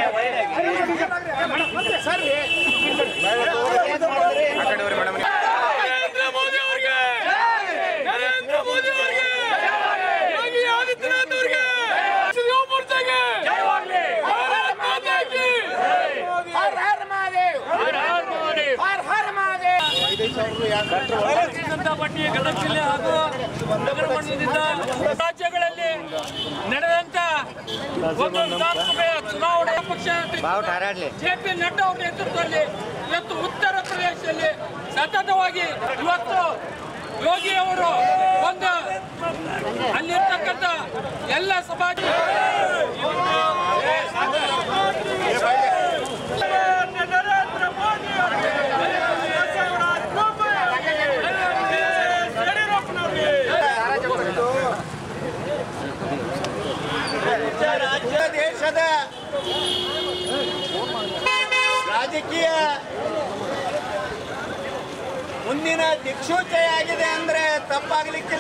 ನರೇಂದ್ರ ಮೋದಿ ಅವರಿಗೆ ನರೇಂದ್ರ ಮೋದಿ ಅವರಿಗೆ ಯೋಗಿ ಆದಿತ್ಯನಾಥ್ ಅವರಿಗೆ ಶಿವಮೂರ್ತಿಗೆ ಭಾರತ್ ಮಾತಾ ಕಿ ಭಾರತೀಯ ಜನತಾ ಪಾರ್ಟಿ ಗದಗ ಜಿಲ್ಲೆ ಹಾಗೂ ನಗರ ಮಂಡಲದಿಂದ ರಾಜ್ಯಗಳಲ್ಲಿ ನಡೆದಂತ ಒಂದು ವಿಧಾನಸಭೆಯ ಚುನಾವಣೆಯ ಪಕ್ಷ ಜೆ ಪಿ ನಡ್ಡಾ ಅವರ ನೇತೃತ್ವದಲ್ಲಿ ಇವತ್ತು ಉತ್ತರ ಪ್ರದೇಶದಲ್ಲಿ ಸತತವಾಗಿ ಇವತ್ತು ಯೋಗಿ ಅವರು ಒಂದು ಅಲ್ಲಿರ್ತಕ್ಕಂಥ ಎಲ್ಲ ಸಮಾಜ ನರೇಂದ್ರ ಮೋದಿ ರಾಜ್ಯ ದೇಶದ ರಾಜಕೀಯ ಮುಂದಿನ ದಿಕ್ಸೂಚಿ ಆಗಿದೆ ಅಂದ್ರೆ ತಪ್ಪಾಗ್ಲಿಕ್ಕಿಲ್ಲ